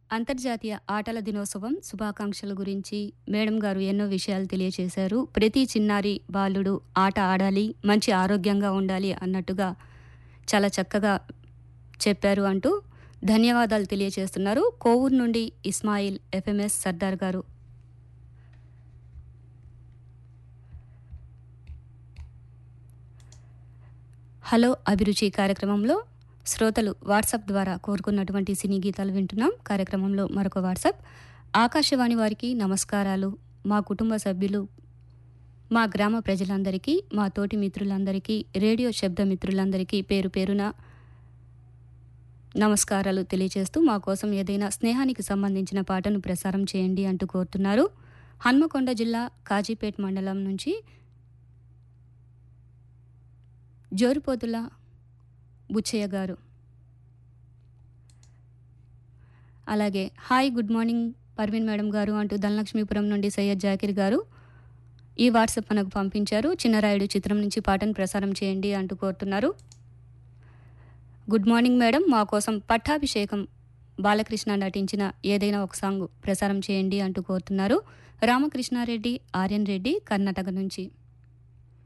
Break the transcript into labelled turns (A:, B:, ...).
A: అంతర్జాతీయ ఆటల దినోత్సవం శుభాకాంక్షల గురించి మేడం గారు ఎన్నో విషయాలు తెలియచేశారు ప్రతి చిన్నారి బాలుడు ఆట ఆడాలి మంచి ఆరోగ్యంగా ఉండాలి అన్నట్టుగా చాలా చక్కగా చెప్పారు అంటూ ధన్యవాదాలు తెలియచేస్తున్నారు కోవూరు నుండి ఇస్మాయిల్ ఎఫ్ఎంఎస్ సర్దార్ గారు హలో అభిరుచి కార్యక్రమంలో శ్రోతలు వాట్సాప్ ద్వారా కోరుకున్నటువంటి సినీ గీతాలు వింటున్నాం కార్యక్రమంలో మరొక వాట్సాప్ ఆకాశవాణి వారికి నమస్కారాలు మా కుటుంబ సభ్యులు మా గ్రామ ప్రజలందరికీ మా తోటి మిత్రులందరికీ రేడియో శబ్ద మిత్రులందరికీ పేరు పేరున నమస్కారాలు తెలియజేస్తూ మా కోసం ఏదైనా స్నేహానికి సంబంధించిన పాటను ప్రసారం చేయండి అంటూ కోరుతున్నారు హన్మకొండ జిల్లా కాజీపేట్ మండలం నుంచి జోరుపోతుల బుచ్చయ్య గారు అలాగే hi good morning Parveen madam garu అంటూ ధనలక్ష్మీపురం నుండి సయ్యద్ జాకిర్ గారు ఈ వాట్సాప్ మనకు పంపించారు చిన్నరాయుడు చిత్రం నుంచి పాటను ప్రసారం చేయండి అంటూ కోరుతున్నారు గుడ్ మార్నింగ్ మేడం మా కోసం పట్టాభిషేకం బాలకృష్ణ నటించిన ఏదైనా ఒక సాంగ్ ప్రసారం చేయండి అంటూ కోరుతున్నారు రామకృష్ణారెడ్డి ఆర్యన్ రెడ్డి కర్ణాటక నుంచి